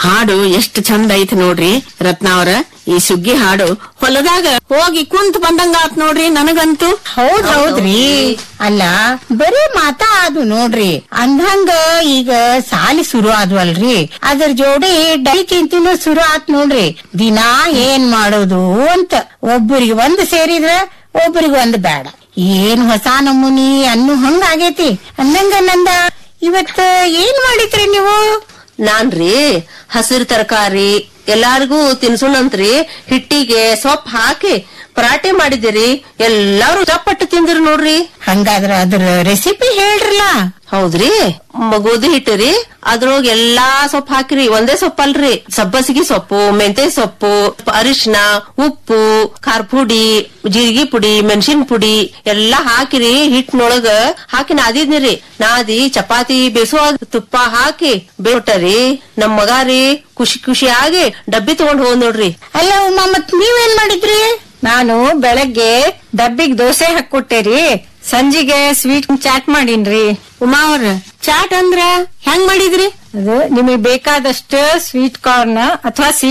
ಹಾಡು ಎಷ್ಟ್ ಚಂದ ಐತಿ ನೋಡ್ರಿ ರತ್ನಾವ್ರ ಈ ಸುಗ್ಗಿ ಹಾಡು ಹೊಲದಾಗ ಹೋಗಿ ಕುಂತ್ ಬಂದಂಗ ಆತ್ ನೋಡ್ರಿ ನನಗಂತೂ ಹೌದ್ ಹೌದ್ರಿ ಅಲ್ಲ ಬರೀ ಮಾತಾ ಅದು ನೋಡ್ರಿ ಅಂದಂಗ ಈಗ ಸಾಲಿ ಶುರು ಆದ್ವಲ್ರಿ ಅದ್ರ ಜೋಡಿ ಡೈಕಿಂತಿನೂ ಶುರು ಆತ್ ನೋಡ್ರಿ ದಿನಾ ಏನ್ ಮಾಡೋದು ಅಂತ ಒಬ್ಬರಿಗೆ ಒಂದ್ ಸೇರಿದ್ರ ಒಬ್ಬರಿಗೆ ಒಂದ್ ಬೇಡ ಏನ್ ಹೊಸ ನಮೂನಿ ಅನ್ನು ಹಂಗ ಆಗೇತಿ ಅಂದಂಗ ನಂದ ಇವತ್ತ ಏನ್ ಮಾಡಿದ್ರಿ ನೀವು ನಾನ್ರಿ ಹಸಿರು ತರಕಾರಿ ಎಲ್ಲಾರ್ಗೂ ತಿನ್ಸೋಣಂತ್ರಿ ಹಿಟ್ಟಿಗೆ ಸೊಪ್ಪು ಹಾಕಿ ಪರಾಟೆ ಮಾಡಿದಿರಿ ಎಲ್ಲಾರು ಚಪ್ಪಟ್ಟು ತಿಂದಿರಿ ನೋಡ್ರಿ ಹಂಗಾದ್ರ ಅದ್ರ ರೆಸಿಪಿ ಹೇಳ್ರಲ್ಲ ಹೌದ್ರಿ ಮ- ಗೋಧಿ ಹಿಟ್ಟಿರಿ ಅದ್ರೊಳಗ ಎಲ್ಲಾ ಸೊಪ್ಪು ಹಾಕಿರಿ ಒಂದೇ ಸೊಪ್ಪಲ್ರಿ ಸಬ್ಬಸಿಗೆ ಸೊಪ್ಪು ಮೆಂತೆ ಸೊಪ್ಪು ಅರಿಶಿನ ಉಪ್ಪು ಖಾರ ಪುಡಿ ಜೀರಿಗೆ ಪುಡಿ ಮೆಣಸಿನ ಪುಡಿ ಎಲ್ಲಾ ಹಾಕಿರಿ ಹಿಟ್ಟಿನೊಳಗ ಹಾಕಿ ನಾದಿದ್ನಿರಿ ನಾದಿ ಚಪಾತಿ ಬೇಸುವಾಗ ತುಪ್ಪ ಹಾಕಿ ಬೇಟರಿ ನಮ್ ಮಗ ರೀ ಖುಷಿ ಖುಷಿಯಾಗಿ ಡಬ್ಬಿ ತಗೊಂಡ್ ಹೋದ್ ನೋಡ್ರಿ ಅಲ್ಲ ಉಮಾ ಮತ್ ನೀವೇನ್ ಮಾಡಿದ್ರಿ ನಾನು ಬೆಳಗ್ಗೆ ಡಬ್ಬಿಗ್ ದೋಸೆ ಹಾಕೊಟ್ಟೇರಿ ಸಂಜಿಗೆ ಸ್ವೀಟ್ ಚಾಟ್ ಮಾಡೀನ್ರಿ ಉಮಾ ಅವ್ರ ಚಾಟ್ ಅಂದ್ರ ಹೆಂಗ್ ಮಾಡಿದ್ರಿ ಅದು ನಿಮಗೆ ಬೇಕಾದಷ್ಟು ಸ್ವೀಟ್ ಕಾರ್ನ್ ಅಥವಾ